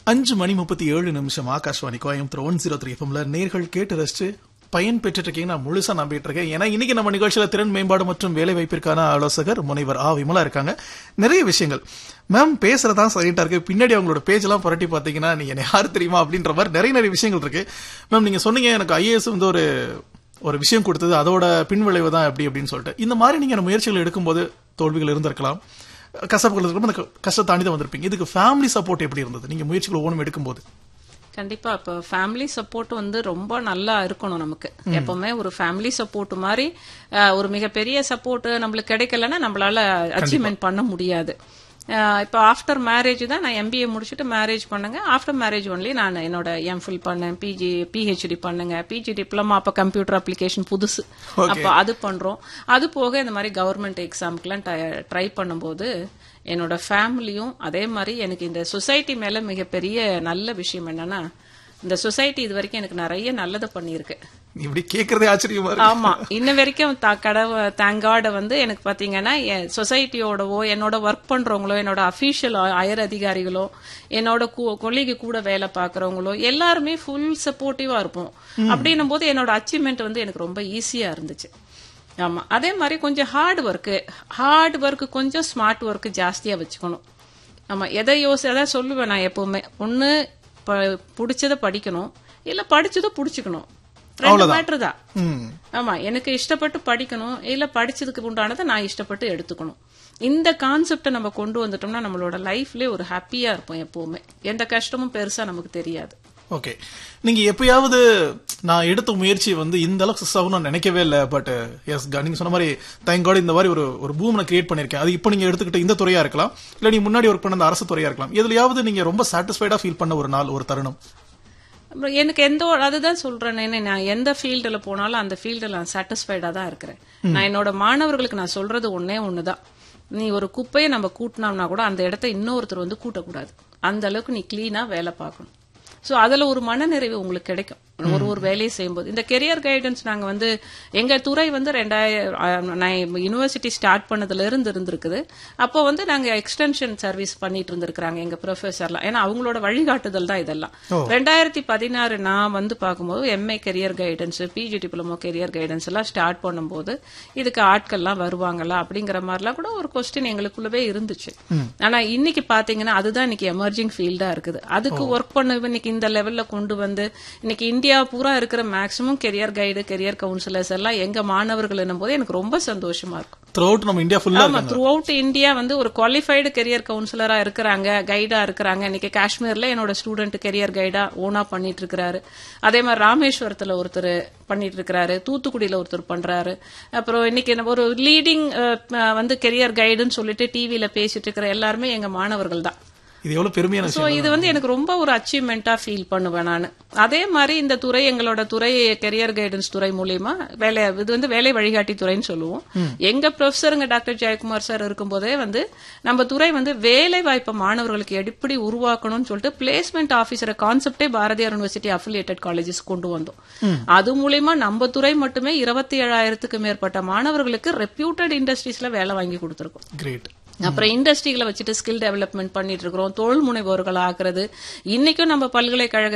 அஞ்சு மணி முப்பத்தி ஏழு நிமிஷம் Akashvani Coimbatore one zero three எஃப்எம்ல நேர்கள் கேட்டு ரசிச்சு பயன் பெற்றுட்டு இருக்கீங்க நான் முழுசா நம்பிட்டு இருக்கேன் ஏன்னா இன்னைக்கு நம்ம நிகழ்ச்சியில திறன் மேம்பாடு மற்றும் வேலை வாய்ப்பிற்கான ஆலோசகர் முனைவர் ஆ விமலா இருக்காங்க நிறைய விஷயங்கள் மேம் பேசுறதா சைலண்டா இருக்கு பின்னாடி அவங்களோட பேஜ் எல்லாம் புரட்டி பாத்தீங்கன்னா நீங்க என்ன யாரு தெரியுமா அப்படின்ற மாதிரி நிறைய நிறைய விஷயங்கள் இருக்கு மேம் நீங்க சொன்னீங்க எனக்கு ஐஏஎஸ் வந்து ஒரு ஒரு விஷயம் கொடுத்தது அதோட பின்விளைவு தான் எப்படி அப்படின்னு சொல்லிட்டு இந்த மாதிரி நீங்க முயற்சிகள் எடுக்கும்போது தோல்விகள் இருந்திருக்கலாம் கஷ்டப்பட்டு இருக்கும் அந்த கஷ்டம் தாண்டி தான் வந்திருப்பீங்க இதுக்கு ஃபேமிலி சப்போர்ட் எப்படி இருந்தது நீங்க முயற்சிகள் ஒவ்வொன்றும் எடுக்கும்போது கண்டிப்பா இப்போ ஃபேமிலி சப்போர்ட் வந்து ரொம்ப நல்லா இருக்கணும் நமக்கு எப்பவுமே ஒரு ஃபேமிலி சப்போர்ட் மாதிரி அஹ், ஒரு மிகப்பெரிய சப்போர்ட் நம்மளுக்கு கிடைக்கலன்னா நம்மளால அச்சீவ்மெண்ட் பண்ண முடியாது அஹ், இப்போ ஆஃப்டர் மேரேஜ் தான் நான் எம்பிஏ முடிச்சுட்டு மேரேஜ் பண்ணுங்க ஆஃப்டர் மேரேஜ் ஒன்லி நான் என்னோட எம்ஃபில் பண்ணேன் பிஜி பிஹெச்டி பண்ணுங்க பிஜி டிப்ளமா அப்ப கம்ப்யூட்டர் அப்ளிகேஷன் புதுசு அப்ப அது பண்றோம் அது போக இந்த மாதிரி கவர்மெண்ட் எக்ஸாமுக்குலாம் ட்ரை பண்ணும்போது என்னோட ஃபேமிலியும் அதே மாதிரி எனக்கு இந்த சொசைட்டி மேல மிகப்பெரிய நல்ல விஷயம் என்னன்னா இந்த சொசைட்டி இது வரைக்கும் எனக்கு நிறைய நல்லது பண்ணியிருக்கு இப்படி கேக்குறதே ஆச்சரியமா இருக்கு ஆமா இன்ன வரைக்கும் த- கடவுள் தேங்காட வந்து எனக்கு பாத்தீங்கன்னா சொசைட்டியோடவோ என்னோட ஒர்க் பண்றவங்களோ என்னோட அபிஷியல் அயர் அதிகாரிகளோ என்னோட கொள்ளிக்கு கூட வேலை பாக்குறவங்களோ எல்லாருமே ஃபுல் சப்போர்ட்டிவா இருப்போம் அப்படின்னும் போது என்னோட அச்சீவ்மெண்ட் வந்து எனக்கு ரொம்ப ஈஸியா இருந்துச்சு ஆமா அதே மாதிரி கொஞ்சம் ஹார்ட் ஒர்க்கு ஹார்ட் ஒர்க் கொஞ்சம் ஸ்மார்ட் ஒர்க் ஜாஸ்தியா வச்சுக்கணும் ஆமா எதை யோசி அதான் சொல்லுவேன் நான் எப்பவுமே ஒண்ணு ப- பிடிச்சத படிக்கணும் இல்ல படிச்சதை புடிச்சுக்கணும் ரெண்டு மேட்ரு தான் ம். ஆமா எனக்கு இஷ்டப்பட்டு படிக்கணும் இல்ல படிச்சதுக்கு உண்டானதை நான் இஷ்டப்பட்டு எடுத்துக்கணும் இந்த கான்செப்டை நம்ம கொண்டு வந்துட்டோம்னா நம்மளோட லைஃப்லயே ஒரு ஹாப்பியா இருப்போம் எப்பவுமே எந்த கஷ்டமும் பெருசா நமக்கு தெரியாது ஓகே நீங்க எப்பயாவது நான் எடுத்த முயற்சி வந்து இந்த அளவுக்கு சக்சஸ் ஆகும் நான் நினைக்கவே இல்லை பட் எஸ் நீங்க சொன்ன மாதிரி தேங்க் காட் இந்த மாதிரி ஒரு ஒரு பூம் நான் கிரியேட் பண்ணிருக்கேன் அது இப்போ நீங்க எடுத்துக்கிட்ட இந்த துறையா இருக்கலாம் இல்ல நீங்க முன்னாடி ஒர்க் பண்ண அந்த அரசு துறையா இருக்கலாம் எதுலயாவது நீங்க ரொம்ப சாட்டிஸ்ஃபைடா ஃபீல் பண்ண ஒரு நாள் ஒரு தருணம் அப்புறம் எனக்கு எந்த ஒரு- அதுதான் சொல்றேனே நான் எந்த ஃபீல்டுல போனாலும் அந்த ஃபீல்டுல நான் சாட்டிஸ்ஃபைடா தான் இருக்கிறேன் நான் என்னோட மாணவர்களுக்கு நான் சொல்றது ஒன்னே ஒண்ணுதான் நீ ஒரு குப்பையை நம்ம கூட்டினோம்னா கூட அந்த இடத்த இன்னொருத்தர் வந்து கூட்டக்கூடாது அந்த அளவுக்கு நீ கிளீனா வேலை பார்க்கணும் சோ அதுல ஒரு மனநிறைவு உங்களுக்கு கிடைக்கும் ஒரு ஒரு வேலையை செய்யும்போது இந்த கெரியர் கைடன்ஸ் நாங்க வந்து எங்க துறை வந்து ரெண்டாயிரம் நான் யூனிவர்சிட்டி ஸ்டார்ட் பண்ணதுல இருந்து இருந்திருக்குது அப்போ வந்து நாங்க எக்ஸ்டென்ஷன் சர்வீஸ் பண்ணிட்டு இருந்திருக்காங்க எங்க ப்ரொஃபசர்லாம் ஏன்னா அவங்களோட வழிகாட்டுதல் தான் இதெல்லாம் ரெண்டாயிரத்தி பதினாறு நான் வந்து பார்க்கும்போது MA career guidance PG diploma career guidance எல்லாம் ஸ்டார்ட் பண்ணும்போது இதுக்கு ஆட்கள்லாம் வருவாங்களா அப்படிங்கிற மாதிரிலாம் கூட ஒரு கொஸ்டின் எங்களுக்குள்ளவே இருந்துச்சு ஆனா இன்னைக்கு பாத்தீங்கன்னா அதுதான் இன்னைக்கு எமர்ஜிங் ஃபீல்டா இருக்குது அதுக்கு ஒர்க் பண்ண இன்னைக்கு இந்த லெவல்ல கொண்டு வந்து இன்னைக்கு இந்தியா பூரா இருக்கிற maximum career guide career counsellors எல்லாம் எங்க மாணவர்கள் போது எனக்கு ரொம்ப சந்தோஷமா இருக்கும் த்ரூ அவுட் நம்ம இந்தியா ஃபுல்லா ஆமா த்ரூ அவுட் இந்தியா வந்து ஒரு குவாலிஃபைடு கெரியர் கவுன்சிலரா இருக்கிறாங்க கைடா இருக்கிறாங்க இன்னைக்கு காஷ்மீர்ல என்னோட ஸ்டூடெண்ட் கெரியர் கைடா ஓனா பண்ணிட்டு இருக்கிறாரு அதே மாதிரி ராமேஸ்வரத்துல ஒருத்தர் பண்ணிட்டு இருக்கிறாரு தூத்துக்குடியில ஒருத்தர் பண்றாரு அப்புறம் இன்னைக்கு நம்ம ஒரு லீடிங் வந்து கெரியர் கைடுன்னு சொல்லிட்டு டிவில பேசிட்டு இருக்கிற எல்லாருமே எங்க மாணவர்கள் தான் இது எவ்வளவு பெருமையான சோ விஷயம் இது வந்து எனக்கு ரொம்ப ஒரு அச்சீவ்மெண்டா ஃபீல் பண்ணுவேன் நான் அதே மாதிரி இந்த துறை எங்களோட துறை கெரியர் கைடன்ஸ் துறை மூலியமா வேலை இது வந்து வேலை வழிகாட்டி துறைன்னு சொல்லுவோம் எங்க ப்ரொஃபஸருங்க டாக்டர் ஜெயக்குமார் சார் இருக்கும்போதே வந்து நம்ம துறை வந்து வேலை வாய்ப்பை மாணவர்களுக்கு எப்படி உருவாக்கணும்னு சொல்லிட்டு பிளேஸ்மெண்ட் ஆபீசர் கான்செப்டே பாரதியார் யூனிவர்சிட்டி அஃபிலியேட்டட் காலேஜஸ் கொண்டு வந்தோம் அது மூலியமா நம்ம துறை மட்டுமே இருபத்தி ஏழாயிரத்துக்கு மேற்பட்ட மாணவர்களுக்கு ரெப்யூட்டட் இண்டஸ்ட்ரீஸ்ல வேலை வாங்கி கொடுத்திருக்கோம் கிரேட் அப்புறம் இண்டஸ்ட்ரிகளை வச்சுட்டு ஸ்கில் டெவலப்மெண்ட் பண்ணிட்டு இருக்கிறோம் தொழில் முனைவோர்கள் ஆக்குறது இன்னைக்கும் நம்ம பல்கலைக்கழக